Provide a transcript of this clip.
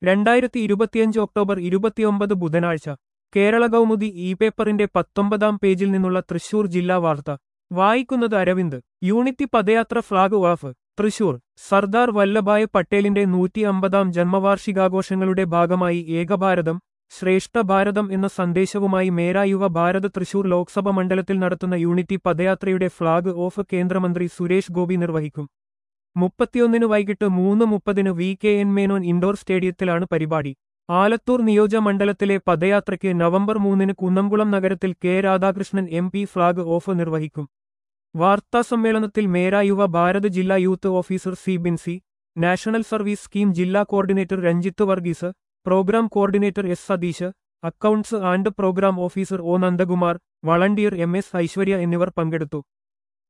രണ്ടായിരത്തി ഇരുപത്തിയഞ്ച് ഒക്ടോബർ ഇരുപത്തിയൊമ്പത് ബുധനാഴ്ച കേരള കൗമുദി ഇ പേപ്പറിന്റെ പത്തൊമ്പതാം പേജിൽ നിന്നുള്ള തൃശൂർ ജില്ലാ വാർത്ത വായിക്കുന്നത് അരവിന്ദ് യൂണിറ്റി പദയാത്ര ഫ്ളാഗ് ഓഫ് തൃശൂർ സർദാർ വല്ലഭായ് പട്ടേലിന്റെ നൂറ്റി അമ്പതാം ജന്മവാർഷികാഘോഷങ്ങളുടെ ഭാഗമായി ഏകഭാരതം ശ്രേഷ്ഠ ഭാരതം എന്ന സന്ദേശവുമായി മേരാ യുവ ഭാരത് തൃശൂർ ലോക്സഭ മണ്ഡലത്തിൽ നടത്തുന്ന യൂണിറ്റി പദയാത്രയുടെ ഫ്ളാഗ് ഓഫ് കേന്ദ്രമന്ത്രി സുരേഷ് ഗോപി നിർവഹിക്കും മുപ്പത്തിയൊന്നിന് വൈകിട്ട് മൂന്ന് മുപ്പതിന് V K N Menon indoor സ്റ്റേഡിയത്തിലാണ് പരിപാടി ആലത്തൂർ നിയോജമണ്ഡലത്തിലെ പദയാത്രയ്ക്ക് നവംബർ മൂന്നിന് കുന്നംകുളം നഗരത്തിൽ K Radhakrishnan M P flag off നിർവഹിക്കും വാർത്താസമ്മേളനത്തിൽ മേരാ യുവ ഭാരത് ജില്ലാ youth officer C Binsy national service scheme ജില്ലാ coordinator Ranjith Varghese programme coordinator S Satheesh accounts and programme officer O Nandakumar volunteer M S Aishwarya എന്നിവർ പങ്കെടുത്തു